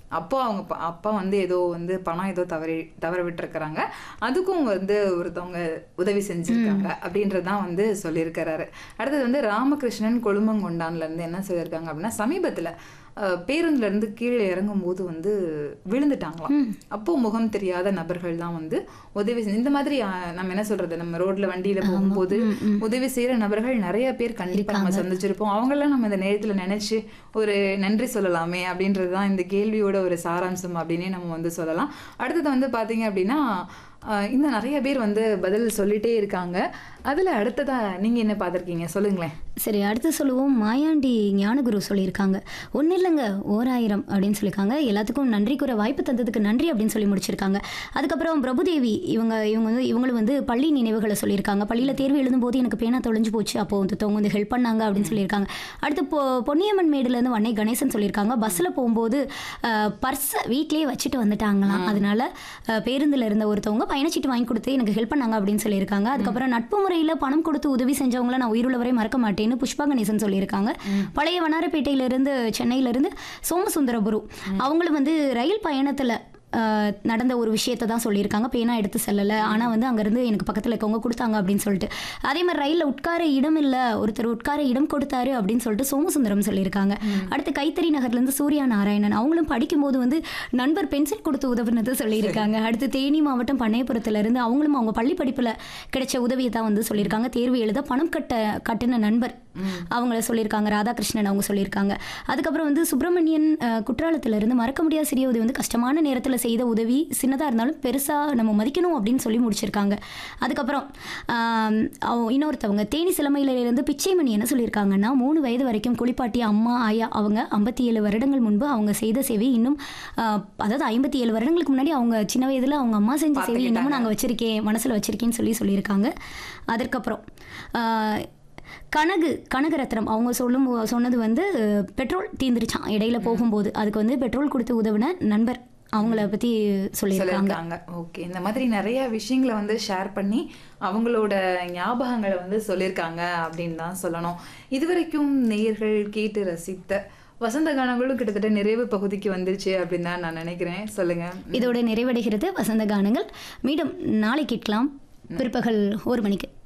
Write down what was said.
அப்போ அவங்க ப- அப்பா வந்து ஏதோ வந்து பணம் ஏதோ தவறி தவற விட்டுருக்கிறாங்க அதுக்கும் வந்து ஒருத்தவங்க உதவி செஞ்சிருக்காங்க அப்படின்றதான் வந்து சொல்லியிருக்கிறாரு அடுத்தது வந்து ராமகிருஷ்ணன் கொழுமங்கொண்டான்ல இருந்து என்ன சொல்லியிருக்காங்க அப்படின்னா சமீபத்துல அஹ், பேருந்துல இருந்து கீழே இறங்கும் போது வந்து விழுந்துட்டாங்களாம் அப்போ முகம் தெரியாத நபர்கள் தான் வந்து உதவி செஞ்சு இந்த மாதிரி அஹ், நம்ம என்ன சொல்றது நம்ம ரோட்ல வண்டியில போகும்போது உதவி செய்யற நபர்கள் நிறைய பேர் கண்டிப்பா நம்ம சந்திச்சிருப்போம் அவங்களாம் நம்ம இந்த நேரத்துல நினைச்சு ஒரு நன்றி சொல்லலாமே அப்படின்றது தான் இந்த கேள்வியோட ஒரு சாராம்சம் அப்படின்னே நம்ம வந்து சொல்லலாம் அடுத்தது வந்து பாத்தீங்க அப்படின்னா அஹ், இன்னும் நிறைய பேர் வந்து பதில் சொல்லிட்டே இருக்காங்க அதுல அடுத்ததா நீங்க என்ன பார்த்திருக்கீங்க சொல்லுங்களேன் சரி அடுத்து சொல்லுவோம் மாயாண்டி ஞானகுரு சொல்லியிருக்காங்க ஒன்றும் இல்லைங்க ஓராயிரம் அப்படின்னு சொல்லியிருக்காங்க எல்லாத்துக்கும் நன்றி கூற வாய்ப்பு தந்ததுக்கு நன்றி அப்படின்னு சொல்லி முடிச்சிருக்காங்க அதுக்கப்புறம் பிரபுதேவி இவங்க இவங்க வந்து இவங்களும் வந்து பள்ளி நினைவுகளை சொல்லியிருக்காங்க பள்ளியில் தேர்வு எழுதும்போது எனக்கு பேனா தொலைஞ்சு போச்சு அப்போ வந்து அவங்க வந்து ஹெல்ப் பண்ணாங்க அப்படின்னு சொல்லியிருக்காங்க அடுத்து பொ பொன்னியம்மன் மேடுலேருந்து வன்னை கணேசன் சொல்லியிருக்காங்க பஸ்ஸில் போகும்போது பர்ஸை வீட்லேயே வச்சுட்டு வந்துட்டாங்களாம் அதனால அஹ், பேருந்துல இருந்த ஒருத்தவங்க பயணச்சீட்டு வாங்கி கொடுத்து எனக்கு ஹெல்ப் பண்ணாங்க அப்படின்னு சொல்லியிருக்காங்க அதுக்கப்புறம் நட்பு முறையில் பணம் கொடுத்து உதவி செஞ்சவங்கள நான் உயிருள்ளவரை மறக்க மாட்டேன்னு புஷ்பா கணேசன் சொல்லியிருக்காங்க பழைய வண்ணாரப்பேட்டையிலிருந்து சென்னையிலிருந்து சோமசுந்தரபுரு அவங்களும் வந்து ரயில் பயணத்தில் ஆஹ் நடந்த ஒரு விஷயத்தை தான் சொல்லியிருக்காங்க பேனா எடுத்து செல்லலை ஆனால் வந்து அங்கேருந்து எனக்கு பக்கத்தில் இருக்கவங்க கொடுத்தாங்க அப்படின்னு சொல்லிட்டு அதே மாதிரி ரயிலில் உட்கார இடம் இல்லை ஒருத்தர் உட்கார இடம் கொடுத்தாரு அப்படின்னு சொல்லிட்டு சோமசுந்தரம் சொல்லியிருக்காங்க அடுத்து கைத்தறி நகர்லேருந்து சூர்யா நாராயணன் அவங்களும் படிக்கும்போது வந்து நண்பர் பென்சில் கொடுத்து உதவுனது சொல்லியிருக்காங்க அடுத்து தேனி மாவட்டம் பண்ணையபுரத்துல இருந்து அவங்களும் அவங்க பள்ளி படிப்பில் கிடைச்ச உதவியை தான் வந்து சொல்லியிருக்காங்க தேர்வு எழுத பணம் கட்ட கட்டின நண்பர் அவங்கள சொல்லியிருக்காங்க ராதாகிருஷ்ணன் அவங்க சொல்லியிருக்காங்க அதுக்கப்புறம் வந்து சுப்பிரமணியன் அஹ், குற்றாலத்துல இருந்து மறக்க முடியாத சிறிய உதவி வந்து கஷ்டமான நேரத்தில் செய்த உதவி சின்னதாக இருந்தாலும் பெருசாக நம்ம மதிக்கணும் அப்படின்னு சொல்லி முடிச்சிருக்காங்க அதுக்கப்புறம் ஆம், அவ- இன்னொருத்தவங்க தேனி சிலமையிலிருந்து பிச்சைமணி என்ன சொல்லியிருக்காங்கன்னா மூணு வயது வரைக்கும் குளிப்பாட்டிய அம்மா ஆயா அவங்க ஐம்பத்தி ஏழு வருடங்கள் முன்பு அவங்க செய்த சேவை இன்னும் ஆஹ், அதாவது ஐம்பத்தி ஏழு வருடங்களுக்கு முன்னாடி அவங்க சின்ன வயதில் அவங்க அம்மா செஞ்ச சேவை இன்னமும் நாங்கள் வச்சிருக்கேன் மனசில் வச்சிருக்கேன்னு சொல்லி சொல்லியிருக்காங்க அதற்கப்புறம் ஆஹ், கனகு கனகரத்னம் அவங்க சொல்லும் போ- சொன்னது வந்து பெட்ரோல் தீந்துருச்சான் இடையில போகும்போது அதுக்கு வந்து பெட்ரோல் கொடுத்து உதவின நண்பர் அவங்கள பற்றி சொல்லியிருக்காங்க சொல்லியிருக்காங்க ஓகே இந்த மாதிரி நிறைய விஷயங்களை வந்து ஷேர் பண்ணி அவங்களோட ஞாபகங்களை வந்து சொல்லியிருக்காங்க அப்படின்னு தான் சொல்லணும் இதுவரைக்கும் நேயர்கள் கேட்டு ரசித்த வசந்த கானங்களும் கிட்டத்தட்ட நிறைவு பகுதிக்கு வந்துருச்சு அப்படின்னு தான் நான் நினைக்கிறேன் சொல்லுங்க இதோட நிறைவடைகிறது வசந்த கானங்கள் மீண்டும் நாளை கேட்கலாம் பிற்பகல் ஒரு மணிக்கு